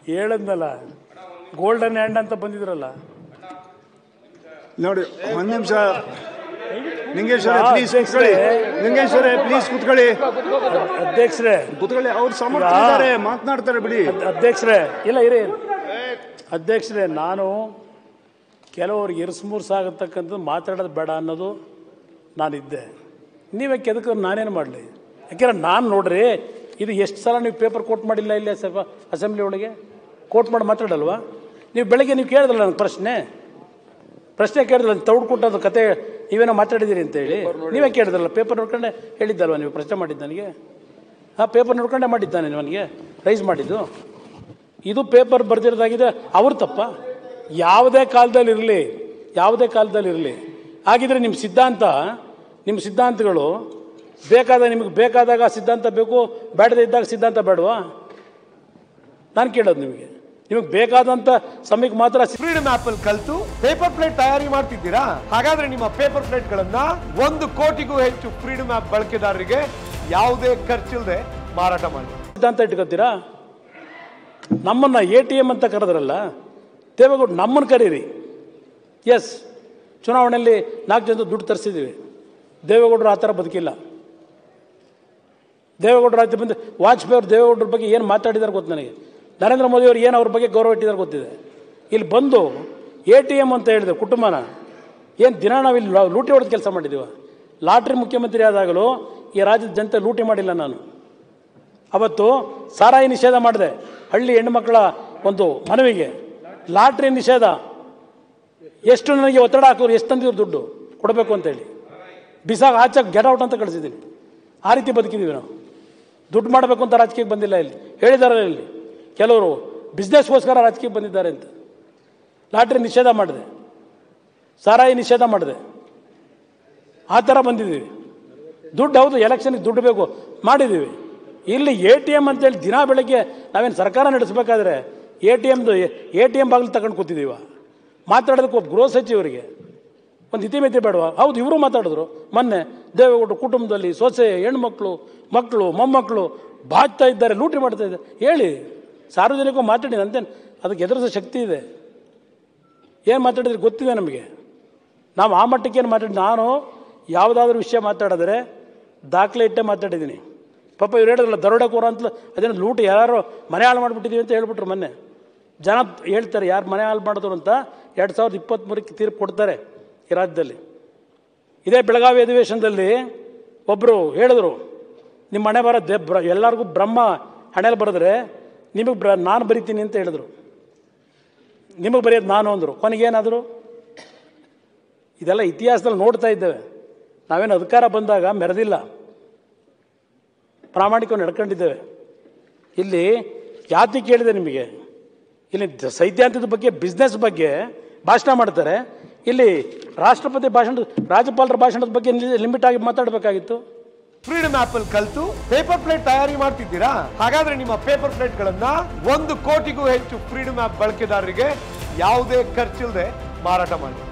ಹೇಳದ್ನಲ್ಲ golden hand ಅಂತ ಬಂದಿದ್ರಲ್ಲ ನೋಡಿ ಒಂದ್ ನಿಮಿಷ ಲಿಂಗೇಶ್ವರ ಪ್ಲೀಸ್ ಕುತ್ಕೊಳ್ಳಿ ಲಿಂಗೇಶ್ವರ ಪ್ಲೀಸ್ ಕುತ್ಕೊಳ್ಳಿ ಅಧ್ಯಕ್ಷರೇ ಕುತ್ಕೊಳ್ಳಿ ಅವ್ರು ಸಮರ್ಥಿದ್ದಾರೆ ಮಾತನಾಡ್ತಾರೆ ಬಿಡಿ ಅಧ್ಯಕ್ಷರೇ ಇಲ್ಲ ಇರಿ ಅಧ್ಯಕ್ಷರೇ ನಾನು ಕೆಲವ್ರಿಗೆ ಇರಿಸ್ಮುರ್ಸಾಗತಕ್ಕಂಥದ್ದು ಮಾತಾಡೋದು ಬೇಡ ಅನ್ನೋದು ನಾನಿದ್ದೆ ನೀವೇ ಕೆದಕ್ಕೆ ನಾನೇನು ಮಾಡಲಿ ಯಾಕೆಂದ್ರೆ ನಾನು ನೋಡ್ರಿ ಇದು ಎಷ್ಟು ಸಲ ನೀವು ಪೇಪರ್ ಕೋಟ್ ಮಾಡಿಲ್ಲ ಇಲ್ಲಿ ಸ್ವಲ್ಪ ಅಸೆಂಬ್ಲಿ ಒಳಗೆ ಕೋಟ್ ಮಾಡಿ ಮಾತಾಡಲ್ವಾ ನೀವು ಬೆಳಗ್ಗೆ ನೀವು ಕೇಳಿದ್ರಲ್ಲ ನನಗೆ ಪ್ರಶ್ನೆ ಪ್ರಶ್ನೆ ಕೇಳಿದ್ರಲ್ಲ ತೌಡು ಕೊಟ್ಟದ್ದು ಕತೆ ನೀವೇನೋ ಮಾತಾಡಿದ್ದೀರಿ ಅಂತೇಳಿ ನೀವೇ ಕೇಳಿದ್ರಲ್ಲ ಪೇಪರ್ ನೋಡ್ಕೊಂಡೆ ಹೇಳಿದ್ದಲ್ವ ನೀವು ಪ್ರಶ್ನೆ ಮಾಡಿದ್ದು ನನಗೆ ಆ ಪೇಪರ್ ನೋಡ್ಕೊಂಡೆ ಮಾಡಿದ್ದಾನೆ ನನಗೆ ರೈಸ್ ಮಾಡಿದ್ದು ಇದು ಪೇಪರ್ ಬರೆದಿರೋದಾಗಿದೆ ಅವ್ರ ತಪ್ಪ ಯಾವುದೇ ಕಾಲದಲ್ಲಿ ಇರಲಿ ಯಾವುದೇ ಕಾಲದಲ್ಲಿ ಇರಲಿ ಹಾಗಿದ್ರೆ ನಿಮ್ಮ ಸಿದ್ಧಾಂತ ನಿಮ್ಮ ಸಿದ್ಧಾಂತಗಳು ಬೇಕಾದ ನಿಮಗೆ ಬೇಕಾದಾಗ ಸಿದ್ಧಾಂತ ಬೇಕು ಬೇಡದೇ ಇದ್ದಾಗ ಸಿದ್ಧಾಂತ ಬೇಡವಾ ನಾನು ಕೇಳೋದು ನಿಮಗೆ ನಿಮಗೆ ಬೇಕಾದಂಥ ಸಮಯಕ್ಕೆ ಮಾತ್ರ ಸಿ- ಫ್ರೀಡಮ್ ಆಪ್ ಅಲ್ಲಿ ಕಲ್ತು ಪೇಪರ್ ಪ್ಲೇಟ್ ತಯಾರಿ ಮಾಡ್ತಿದ್ದೀರಾ ಹಾಗಾದ್ರೆ ನಿಮ್ಮ ಪೇಪರ್ ಪ್ಲೇಟ್ ಗಳನ್ನ ಒಂದು ಕೋಟಿಗೂ ಹೆಚ್ಚು ಫ್ರೀಡಮ್ ಆಪ್ ಬಳಕೆದಾರರಿಗೆ ಯಾವುದೇ ಖರ್ಚಿಲ್ಲದೆ ಮಾರಾಟ ಮಾಡಿ ಸಿದ್ಧಾಂತ ಇಟ್ಕೋತೀರಾ ನಮ್ಮನ್ನು ಎ ಟಿ ಎಮ್ ಅಂತ ಕರೆದ್ರಲ್ಲ ದೇವೇಗೌಡ ನಮ್ಮನ್ನು ಕರೀರಿ ಎಸ್ ಚುನಾವಣೆಯಲ್ಲಿ ನಾಲ್ಕು ಜನ ದುಡ್ಡು ತರಿಸಿದ್ದೀವಿ ದೇವೇಗೌಡರು ಆ ಥರ ಬದುಕಿಲ್ಲ ದೇವೇಗೌಡರು ಆಯ್ತು ಬಂದು ವಾಜಪೇಯಿ ಅವರು ದೇವೇಗೌಡರ ಬಗ್ಗೆ ಏನು ಮಾತಾಡಿದಾರೆ ಗೊತ್ತು ನನಗೆ ನರೇಂದ್ರ ಮೋದಿ ಅವರು ಏನು ಅವ್ರ ಬಗ್ಗೆ ಗೌರವ ಇಟ್ಟಿದ್ದಾರೆ ಗೊತ್ತಿದೆ ಇಲ್ಲಿ ಬಂದು ಎ ಟಿ ಎಮ್ ಅಂತ ಹೇಳಿದೆ ಕುಟುಂಬನ ಏನು ದಿನ ನಾವು ಇಲ್ಲಿ ಲಾ- ಲೂಟಿ ಹೊಡೆದು ಕೆಲಸ ಮಾಡಿದ್ದೀವ ಲಾಟ್ರಿ ಮುಖ್ಯಮಂತ್ರಿ ಆದಾಗಲೂ ಈ ರಾಜ್ಯದ ಜನತೆ ಲೂಟಿ ಮಾಡಿಲ್ಲ ನಾನು ಅವತ್ತು ಸಾರಾಯಿ ನಿಷೇಧ ಮಾಡಿದೆ ಹಳ್ಳಿ ಹೆಣ್ಣುಮಕ್ಕಳ ಒಂದು ಮನವಿಗೆ ಲಾಟ್ರಿ ನಿಷೇಧ ಎಷ್ಟು ನನಗೆ ಒತ್ತಡ ಹಾಕಿದ್ರು ಎಷ್ಟು ತಂದಿದ್ರು ದುಡ್ಡು ಕೊಡಬೇಕು ಅಂತೇಳಿ ಬಿಸಾಗ ಆಚೆ ಗೆಟ್ ಔಟ್ ಅಂತ ಕಳಿಸಿದ್ದೀನಿ ಆ ರೀತಿ ಬದುಕಿದ್ದೀವಿ ನಾವು ದುಡ್ಡು ಮಾಡಬೇಕು ಅಂತ ರಾಜಕೀಯಕ್ಕೆ ಬಂದಿಲ್ಲ ಇಲ್ಲಿ ಹೇಳಿದ್ದಾರೆ ಇಲ್ಲಿ ಕೆಲವರು ಬಿಸ್ನೆಸ್ಗೋಸ್ಕರ ರಾಜಕೀಯಕ್ಕೆ ಬಂದಿದ್ದಾರೆ ಅಂತ ಲಾಟ್ರಿ ನಿಷೇಧ ಮಾಡಿದೆ ಸಾರಾಯಿ ನಿಷೇಧ ಮಾಡಿದೆ ಆ ಥರ ಬಂದಿದ್ದೀವಿ ದುಡ್ಡು ಹೌದು ಎಲೆಕ್ಷನ್ಗೆ ದುಡ್ಡು ಬೇಕು ಮಾಡಿದ್ದೀವಿ ಇಲ್ಲಿ ಎ ಟಿ ಎಮ್ ಅಂತೇಳಿ ದಿನ ಬೆಳಗ್ಗೆ ನಾವೇನು ಸರ್ಕಾರ ನಡೆಸಬೇಕಾದ್ರೆ ಎ ಟಿ ಎಮ್ದು ಎ ಟಿ ಎಮ್ ಬಾಗಿಲು ತಗೊಂಡು ಕೂತಿದ್ದೀವ ಮಾತಾಡೋದಕ್ಕೆ ಒಬ್ಬ ಗೃಹ ಸಚಿವರಿಗೆ ಒಂದು ಇತಿಮಿತಿ ಬೇಡವಾ ಹೌದು ಇವರು ಮಾತಾಡಿದ್ರು ಮೊನ್ನೆ ದೇವೇಗೌಡರು ಕುಟುಂಬದಲ್ಲಿ ಸೊಸೆ ಹೆಣ್ಮಕ್ಳು ಮಕ್ಕಳು ಮೊಮ್ಮಕ್ಕಳು ಬಾಚ್ತಾ ಇದ್ದಾರೆ ಲೂಟಿ ಮಾಡ್ತಾ ಇದ್ದಾರೆ ಹೇಳಿ ಸಾರ್ವಜನಿಕ ಮಾತಾಡಿ ಅಂತೇನು ಅದಕ್ಕೆ ಎದುರಿಸೋ ಶಕ್ತಿ ಇದೆ ಏನು ಮಾತಾಡಿದ್ರೆ ಗೊತ್ತಿದೆ ನಮಗೆ ನಾವು ಆ ಮಟ್ಟಕ್ಕೆ ಏನು ಮಾತಾಡಿ ನಾನು ಯಾವುದಾದ್ರೂ ವಿಷಯ ಮಾತಾಡಿದ್ರೆ ದಾಖಲೆ ಇಟ್ಟೆ ಮಾತಾಡಿದ್ದೀನಿ ಪಾಪ ಇವ್ರು ಹೇಳಿದ್ರಲ್ಲ ದರೋಡೆಕೋರ ಅಂತ ಅದೇನು ಲೂಟಿ ಯಾರು ಮನೆ ಹಾಳು ಮಾಡಿಬಿಟ್ಟಿದ್ದೀವಿ ಅಂತ ಹೇಳ್ಬಿಟ್ರು ಮೊನ್ನೆ ಜನ ಹೇಳ್ತಾರೆ ಯಾರು ಮನೆ ಹಾಳು ಮಾಡಿದ್ರು ಅಂತ ಎರಡು ಸಾವಿರದ ಇಪ್ಪತ್ತ್ಮೂರಕ್ಕೆ ತೀರ್ಪು ಕೊಡ್ತಾರೆ ಈ ರಾಜ್ಯದಲ್ಲಿ ಇದೇ ಬೆಳಗಾವಿ ಅಧಿವೇಶನದಲ್ಲಿ ಒಬ್ಬರು ಹೇಳಿದ್ರು ನಿಮ್ಮ ಹಣೆ ಬರ ದೇ ಬ್ರ ಎಲ್ಲರಿಗೂ ಬ್ರಹ್ಮ ಹಣೆಯಲ್ಲಿ ಬರೆದ್ರೆ ನಿಮಗೆ ಬ್ರ ನಾನು ಬರಿತೀನಿ ಅಂತ ಹೇಳಿದ್ರು ನಿಮಗೆ ಬರೆಯೋದು ನಾನು ಅಂದರು ಕೊನೆಗೇನಾದರು ಇದೆಲ್ಲ ಇತಿಹಾಸದಲ್ಲಿ ನೋಡ್ತಾ ಇದ್ದೇವೆ ನಾವೇನು ಅಧಿಕಾರ ಬಂದಾಗ ಮೆರೆದಿಲ್ಲ ಪ್ರಾಮಾಣಿಕವಾಗಿ ನಡ್ಕೊಂಡಿದ್ದೇವೆ ಇಲ್ಲಿ ಯಾತಿ ಕೇಳಿದೆ ನಿಮಗೆ ಇಲ್ಲಿ ದ- ಸೈದ್ಧಾಂತದ ಬಗ್ಗೆ ಬಿಸ್ನೆಸ್ ಬಗ್ಗೆ ಭಾಷಣ ಮಾಡ್ತಾರೆ ಇಲ್ಲಿ ರಾಷ್ಟ್ರಪತಿ ಭಾಷಣ ರಾಜ್ಯಪಾಲರ ಭಾಷಣದ ಬಗ್ಗೆ ಲಿಮಿಟ್ ಆಗಿ ಮಾತಾಡಬೇಕಾಗಿತ್ತು ಫ್ರೀಡಮ್ ಆಪ್ ಅಲ್ಲಿ ಕಲ್ತು ಪೇಪರ್ ಪ್ಲೇಟ್ ತಯಾರಿ ಮಾಡ್ತಿದ್ದೀರಾ ಹಾಗಾದ್ರೆ ನಿಮ್ಮ ಪೇಪರ್ ಪ್ಲೇಟ್ ಗಳನ್ನ ಒಂದು ಕೋಟಿಗೂ ಹೆಚ್ಚು ಫ್ರೀಡಮ್ ಆಪ್ ಬಳಕೆದಾರರಿಗೆ ಯಾವುದೇ ಖರ್ಚಿಲ್ಲದೆ ಮಾರಾಟ ಮಾಡಿ